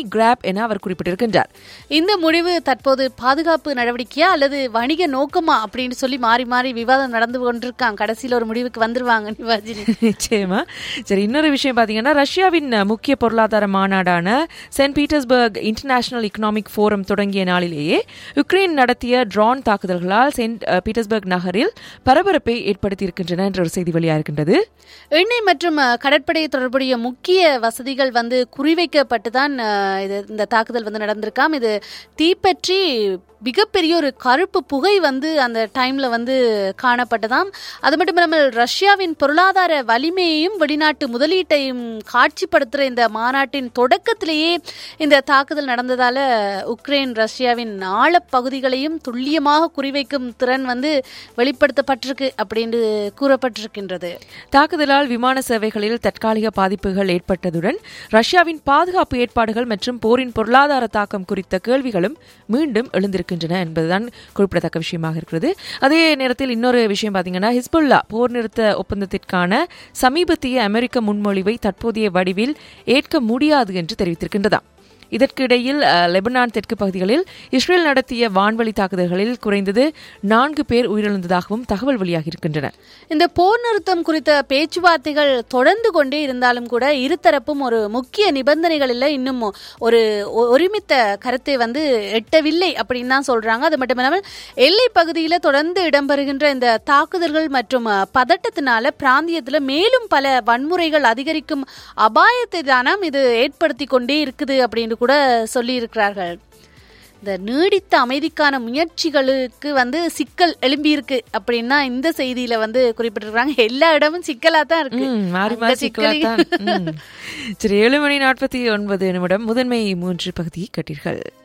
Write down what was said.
Graph என அவர் குறிப்பிட்டிருக்கின்றார் இந்த முடிவு தற்போது பாதுகாப்பு நடவடிக்கையா அல்லது வணிக நோக்கமா அப்படின்னு சொல்லி மாறி மாறி விவாதம் நடந்து கொண்டிருக்காங்க கடைசியில ஒரு முடிவுக்கு வந்துருவாங்க நிவாஜினி நிச்சயமா சரி இன்னொரு விஷயம் பாத்தீங்கன்னா ரஷ்யாவின் முக்கிய பொருளாதார மாநாடான Saint Petersburg International Economic Forum தொடங்கிய நாளிலேயே யுக்ரைன் நடத்திய ட்ரோன் தாக்குதல்களால் சென்ட் அஹ், பீட்டர்ஸ்பர்க் நகரில் பரபரப்பை ஏற்படுத்தியிருக்கின்றன என்ற ஒரு செய்தி வெளியாகின்றது எண்ணெய் மற்றும் அஹ், கடற்படை தொடர்புடைய முக்கிய வசதிகள் வந்து குறிவைக்கப்பட்டு தான் அஹ், இது இந்த தாக்குதல் வந்து நடந்திருக்காம் இது தீப்பற்றி மிகப்பெரிய ஒரு கருப்பு புகை வந்து அந்த டைம்ல வந்து காணப்பட்டதாம் அது மட்டும் இல்லாமல் ரஷ்யாவின் பொருளாதார வலிமையையும் வெளிநாட்டு முதலீட்டையும் காட்சிப்படுத்துகிற இந்த மாநாட்டின் தொடக்கத்திலேயே இந்த தாக்குதல் நடந்ததால உக்ரைன் ரஷ்யாவின் ஆழப்பகுதிகளையும் துல்லியமாக குறிவைக்கும் திறன் வந்து வெளிப்படுத்தப்பட்டிருக்கு அப்படின்னு கூறப்பட்டிருக்கின்றது தாக்குதலால் விமான சேவைகளில் தற்காலிக பாதிப்புகள் ஏற்பட்டதுடன் ரஷ்யாவின் பாதுகாப்பு ஏற்பாடுகள் மற்றும் போரின் பொருளாதார தாக்கம் குறித்த கேள்விகளும் மீண்டும் எழுந்திருக்கின்றன என்பதுதான் குறிப்பிடத்தக்க விஷயமாக இருக்கிறது அதே நேரத்தில் இன்னொரு விஷயம் பார்த்தீங்கன்னா ஹிஸ்புல்லா போர் நிறுத்த ஒப்பந்தத்திற்கான சமீபத்திய அமெரிக்க முன்மொழிவை தற்போதைய வடிவில் ஏற்க முடியாது என்று தெரிவித்திருக்கின்றதாம் இதற்கிடையில் அஹ், லெபனான் தெற்கு பகுதிகளில் இஸ்ரேல் நடத்திய வான்வழி தாக்குதல்களில் குறைந்தது நான்கு பேர் உயிரிழந்ததாகவும் தகவல் வெளியாகியிருக்கின்றன இந்த போர் நிறுத்தம் குறித்த பேச்சுவார்த்தைகள் தொடர்ந்து கொண்டே இருந்தாலும் கூட இருதரப்பும் ஒரு முக்கிய நிபந்தனைகளில் இன்னும் ஒரு ஒ- ஒருமித்த கருத்தை வந்து எட்டவில்லை அப்படின்னு தான் சொல்றாங்க அது மட்டும் இல்லாமல் எல்லை பகுதியில் தொடர்ந்து இடம்பெறுகின்ற இந்த தாக்குதல்கள் மற்றும் அஹ், பதட்டத்தினால பிராந்தியத்தில் மேலும் பல வன்முறைகள் அதிகரிக்கும் அபாயத்தை தானாம் இது ஏற்படுத்தி கொண்டே இருக்குது அப்படின்னு கூட சொல்லியிருக்கிறார்கள் இந்த நீடித்த அமைதிக்கான முயற்சிகளுக்கு வந்து சிக்கல் எழும்பியிருக்கு அப்படின்னா இந்த செய்தியில வந்து குறிப்பிட்டிருக்காங்க எல்லா இடமும் சிக்கலா தான் இருக்கு ம், மாறி அந்த மாறி சிக்கலையும் சிக்கலாத்தான் ம். சரி ஏழு மணி நாற்பத்தி ஒன்பது நிமிடம் முதன்மை மூன்று பகுதியை கேட்டீர்கள்